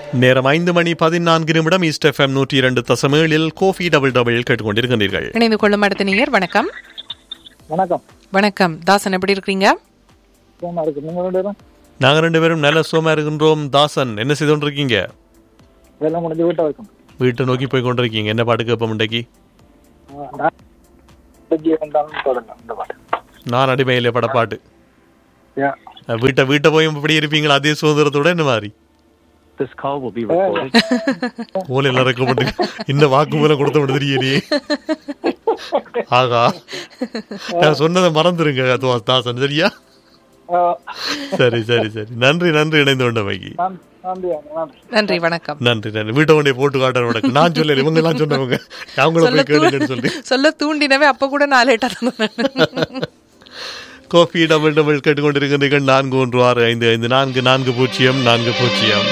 நேரம் ஐந்து மணி பதினான்கு நிமிடம் ஈஸ்ட் எஃப்எம் நூற்றி இரண்டு தசமேழில் கோஃபி டபுள் டபுள் கேட்டுக்கொண்டிருக்கின்றீர்கள் இணைந்து கொள்ளும் அடுத்த நேயர் வணக்கம் வணக்கம் வணக்கம் தாசன் எப்படி இருக்கிறீங்க சும்மா இருக்கு நீங்க ரெண்டு பேரும் நாங்கள் ரெண்டு பேரும் நல்ல சுகமா இருக்கின்றோம் தாசன் என்ன செய்து கொண்டிருக்கீங்க வேலை முடிஞ்சு வீட்டை வைக்கும் வீட்டை நோக்கி போய் கொண்டிருக்கீங்க என்ன பாட்டு கேட்போம் இன்றைக்கு வந்தாலும் தொடரலாம் இந்த பாட்டு நான் அடிமையிலே படப்பாட்டு Yeah. அஹ் வீட்டை வீட்டை போய் இப்படி இருப்பீங்களா அதே சுதந்திரத்தோட என்ன மாதிரி This call will be recorded. போல எல்லாம் ரெக்கப்பட்டு இந்த வாக்குமூலம் கொடுத்த விட தெரியலையே ஆகா நான் சொன்னதை மறந்துருங்க அதுவா தாசன் சரியா ஆ, சரி சரி சரி நன்றி நன்றி இணைந்து கொண்டவைக்கு நன்றி நன்றி நன்றி நன்றி வணக்கம் நன்றி நன்றி வீட்டை கொண்டே போட்டு காட்டுற உனக்கு நான் சொல்லல இவங்க எல்லாம் சொன்னவங்க அவங்கள சொல்ல போய் கேளுங்கன்னு சொல்லி தூ- சொல்ல தூண்டினவே அப்ப கூட நான் லேட்டா கோபி டபுள் டபுள் கேட்டுக்கொண்டிருக்கிறீர்கள் நான்கு ஒன்று ஆறு ஐந்து ஐந்து நான்கு நான்கு பூஜ்ஜியம் நான்கு பூஜ்ஜியம்